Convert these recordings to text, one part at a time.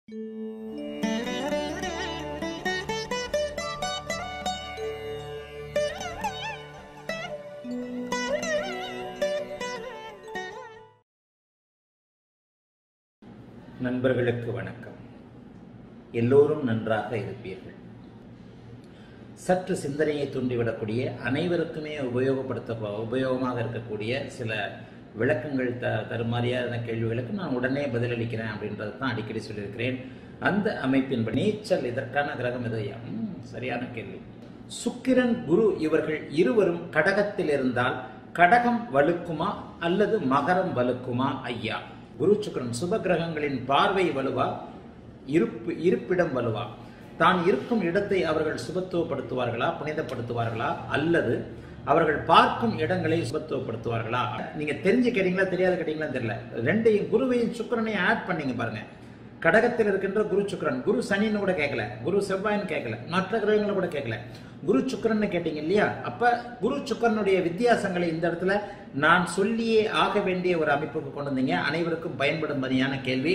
நண்பர்களுக்கு வணக்கம் எல்லோரும் நன்றாக இருப்பீர்கள் சற்று சிந்தனையை தூண்டிவிடக்கூடிய அனைவருக்குமே உபயோகப்படுத்த உபயோகமாக இருக்கக்கூடிய சில விளக்கங்கள் த தருமாறியான கேள்விகளுக்கு நான் உடனே பதிலளிக்கிறேன் அப்படின்றது தான் அடிக்கடி சொல்லியிருக்கிறேன் அந்த அமைப்பின்படி நீச்சல் இதற்கான கிரகம் இது ம், சரியான கேள்வி சுக்கிரன் குரு இவர்கள் இருவரும் கடகத்தில் இருந்தால் கடகம் வலுக்குமா அல்லது மகரம் வலுக்குமா ஐயா குரு சுக்கிரன் சுப கிரகங்களின் பார்வை வலுவா இருப்பு இருப்பிடம் வலுவா தான் இருக்கும் இடத்தை அவர்கள் சுபத்துவப்படுத்துவார்களா புனிதப்படுத்துவார்களா அல்லது அவர்கள் பார்க்கும் இடங்களை சுபத்துவப்படுத்துவார்களா நீங்க தெரிஞ்சு கேட்டீங்களா தெரியாது கேட்டீங்களா தெரியல ரெண்டையும் குருவையும் சுக்கிரனையும் ஆட் பண்ணீங்க பாருங்க கடகத்தில் இருக்கின்ற குரு சுக்கிரன் குரு சனின்னு கூட கேட்கல குரு செவ்வாயின்னு கேட்கல மற்ற கிரகங்களை கூட கேட்கல குரு சுக்கிரன் கேட்டீங்க இல்லையா அப்ப குரு சுக்கிரனுடைய வித்தியாசங்களை இந்த இடத்துல நான் சொல்லியே ஆக வேண்டிய ஒரு அமைப்புக்கு கொண்டு வந்தீங்க அனைவருக்கும் பயன்படும்படியான கேள்வி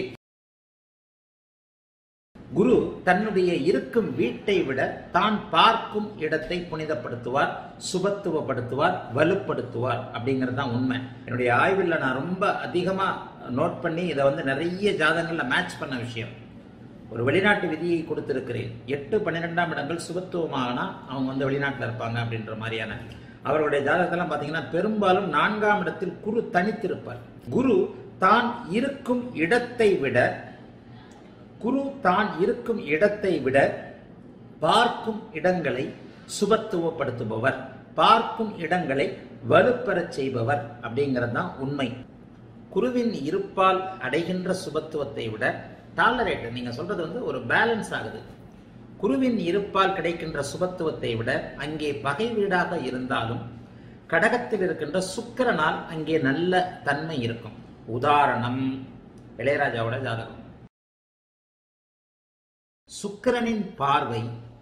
குரு தன்னுடைய இருக்கும் வீட்டை விட தான் பார்க்கும் இடத்தை புனிதப்படுத்துவார் சுபத்துவப்படுத்துவார் வலுப்படுத்துவார் அப்படிங்கிறது தான் உண்மை என்னுடைய ஆய்வில் நான் ரொம்ப அதிகமா நோட் பண்ணி இதை வந்து நிறைய ஜாதகங்கள்ல மேட்ச் பண்ண விஷயம் ஒரு வெளிநாட்டு விதியை கொடுத்திருக்கிறேன் எட்டு பன்னிரெண்டாம் இடங்கள் சுபத்துவமாகனா அவங்க வந்து வெளிநாட்டில் இருப்பாங்க அப்படின்ற மாதிரியான அவர்களுடைய ஜாதகத்தெல்லாம் பார்த்தீங்கன்னா பெரும்பாலும் நான்காம் இடத்தில் குரு தனித்திருப்பார் குரு தான் இருக்கும் இடத்தை விட குரு தான் இருக்கும் இடத்தை விட பார்க்கும் இடங்களை சுபத்துவப்படுத்துபவர் பார்க்கும் இடங்களை வலுப்பெறச் செய்பவர் அப்படிங்கிறது தான் உண்மை குருவின் இருப்பால் அடைகின்ற சுபத்துவத்தை விட டாலரேட் நீங்க சொல்றது வந்து ஒரு பேலன்ஸ் ஆகுது குருவின் இருப்பால் கிடைக்கின்ற சுபத்துவத்தை விட அங்கே பகை வீடாக இருந்தாலும் கடகத்தில் இருக்கின்ற சுக்கிரனால் அங்கே நல்ல தன்மை இருக்கும் உதாரணம் இளையராஜாவோட ஜாதகம் சுக்கிரனின் பார்வை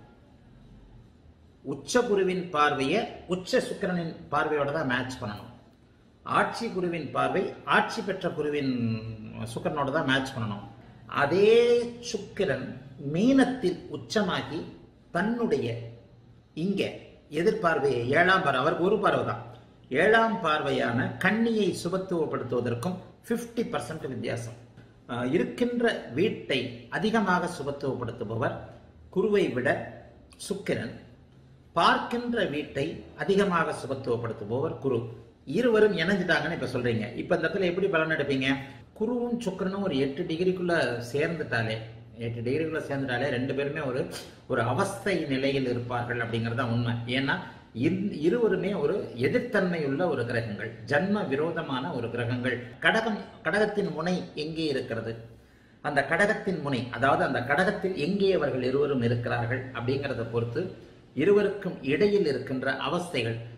உச்ச குருவின் பார்வையை உச்ச சுக்கிரனின் பார்வையோட தான் மேட்ச் பண்ணணும் ஆட்சி குருவின் பார்வை ஆட்சி பெற்ற குருவின் சுக்கிரனோட தான் மேட்ச் பண்ணணும் அதே சுக்கிரன் மீனத்தில் உச்சமாகி தன்னுடைய இங்க எதிர்பார்வையை ஏழாம் பார்வை அவருக்கு ஒரு பார்வை தான் ஏழாம் பார்வையான கண்ணியை சுபத்துவப்படுத்துவதற்கும் 50% பர்சன்ட் வித்தியாசம் அஹ், இருக்கின்ற வீட்டை அதிகமாக சுபத்துவப்படுத்துபவர் குருவை விட சுக்கிரன் பார்க்கின்ற வீட்டை அதிகமாக சுபத்துவப்படுத்துபவர் குரு இருவரும் இணைஞ்சிட்டாங்கன்னு இப்ப சொல்றீங்க இப்ப இந்த இடத்துல எப்படி பலன் எடுப்பீங்க குருவும் சுக்கிரனும் ஒரு எட்டு டிகிரிக்குள்ள சேர்ந்துட்டாலே எட்டு டிகிரிக்குள்ள சேர்ந்துட்டாலே ரெண்டு பேருமே ஒரு ஒரு அவஸ்தை நிலையில் இருப்பார்கள் அப்படிங்கிறது தான் உண்மை ஏன்னா இந்த இருவருமே ஒரு எதிர்த்தன்மை உள்ள ஒரு கிரகங்கள் ஜன்ம விரோதமான ஒரு கிரகங்கள் கடகம் கடகத்தின் முனை எங்கே இருக்கிறது அந்த கடகத்தின் முனை அதாவது அந்த கடகத்தில் எங்கே அவர்கள் இருவரும் இருக்கிறார்கள் அப்படிங்கிறத பொறுத்து இருவருக்கும் இடையில் இருக்கின்ற அவஸ்தைகள்